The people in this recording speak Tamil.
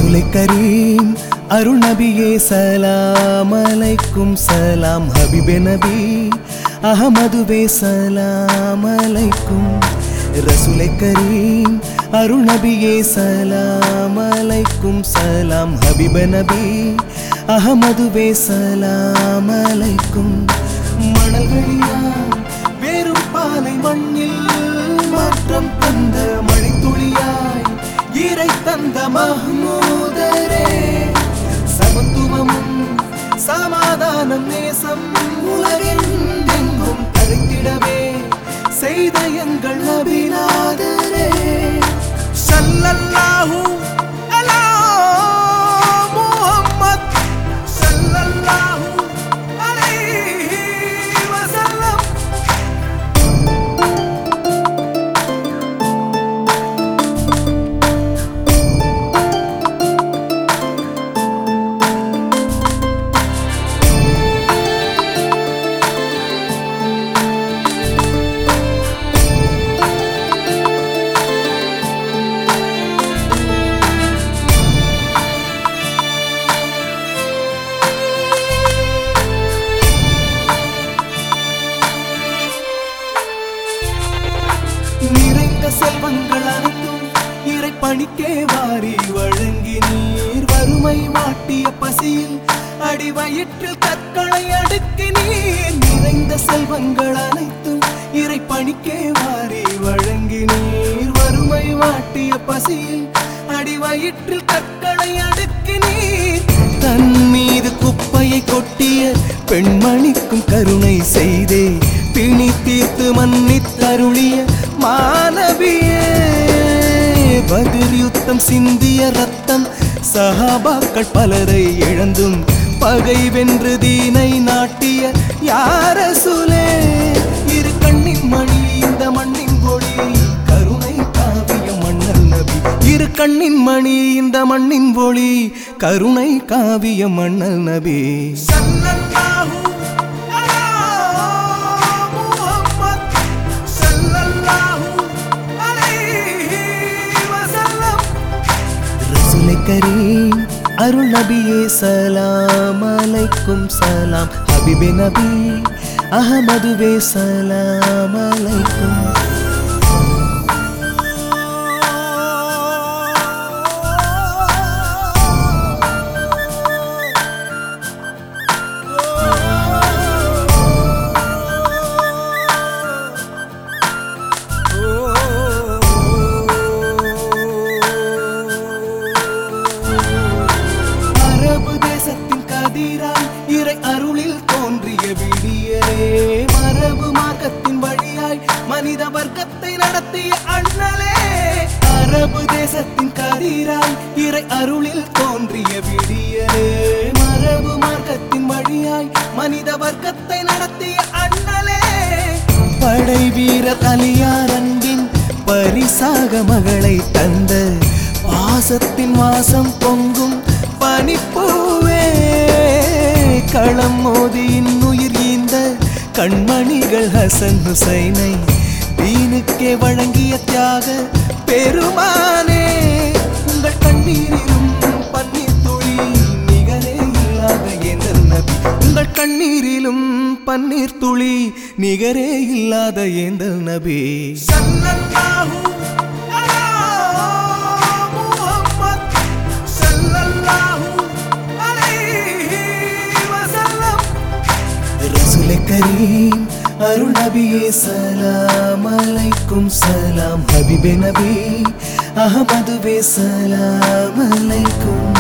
ரசூலை கரீம் அருள் நபியே சலாம் அலைக்கும் சலாம் ஹபிபே நபி அகமதுவே சலாம் அலைக்கும் ரசூலை கரீம் அருள் நபியே சலாம் அலைக்கும் சலாம் ஹபிப நபி அகமதுவே சலாம் அலைக்கும் மணல் வெளியா வெறும் பாலை மண்ணில் மாற்றம் தந்த மழை துளியாய் இறை தந்த மஹ்மூதரே சமத்துவமும் சமாதானம் நேசம் உலகில் எங்கும் தழைத்திடவே செய்த எங்கள் நபிநாதரே ஸல்லல்லாஹு அலா முஹம்மத் ஸல்லல்லாஹு அலைஹி வஸல்லம் நிறைந்த செல்வங்கள் அனைத்தும் இறை பணிக்கே வாரி வழங்கி நீர் வறுமை வாட்டிய பசியில் அடி வயிற்றில் கற்களை அடுக்கி நீர் நிறைந்த செல்வங்கள் அனைத்தும் இறை பணிக்கே வாரி வழங்கி நீர் வறுமை வாட்டிய பசியில் அடி வயிற்றில் கற்களை அடுக்கி நீர் தன் மீது குப்பையை கொட்டிய பெண்மணிக்கும் கருணை செய்தே பிணி தீர்த்து மன்னித்தருளிய மாணவியே பதில் யுத்தம் சிந்திய ரத்தம் சஹாபாக்கள் பலரை இழந்தும் பகை வென்று தீனை நாட்டிய யார சுலே இரு கண்ணின் மணி இந்த மண்ணின் ஒளி கருணை காவிய மன்னல் நபி இரு கண்ணின் மணி இந்த மண்ணின் ஒளி கருணை காவிய மன்னல் நபி ஸல்லல்லாஹு அலா முஹம்மத் ஸல்லல்லாஹு அலைஹி வஸல்லம் ரசூலை கரீம் அருள் நபியே சலாம் அலைக்கும் சலாம் ஹபிபே நபி அஹமதுவே சலாம் அலைக்கும் அரபு தேசத்தின் கதிராய் இறை அருளில் தோன்றிய விடியலே மரபு மார்க்கத்தின் வழியாய் மனித வர்க்கத்தை நடத்திய அண்ணலே அரபு தேசத்தின் கதிராய் இறை அருளில் தோன்றிய விடியலே மரபு மார்க்கத்தின் வழியாய் மனித வர்க்கத்தை நடத்திய அண்ணலே படை வீரர் அலியார் அன்பின் பரிசாக மகளை தந்த பாசத்தின் வாசம் பொங்கும் பனிப்பூவே களம் மோதி இன்னுயிர் ஈந்த கண்மணிகள் ஹசன் ஹுசைனை தீனுக்கே வழங்கிய தியாக பெருமானே உங்கள் கண்ணீரிலும் பன்னீர் துளி நிகரே இல்லாத எந்தல் நபி உங்கள் கண்ணீரிலும் பன்னீர் துளி நிகரே இல்லாத ஏந்தல் நபி ஸல்லல்லாஹு அலா முஹம்மத் ஸல்லல்லாஹு அலைஹி வஸல்லம் ரசூலை கரீம் அருள் நபியே சலாம் அலைக்கும் சலாம் ஹபிபே நபி அஹமதுவே சலாம் அலைக்கும்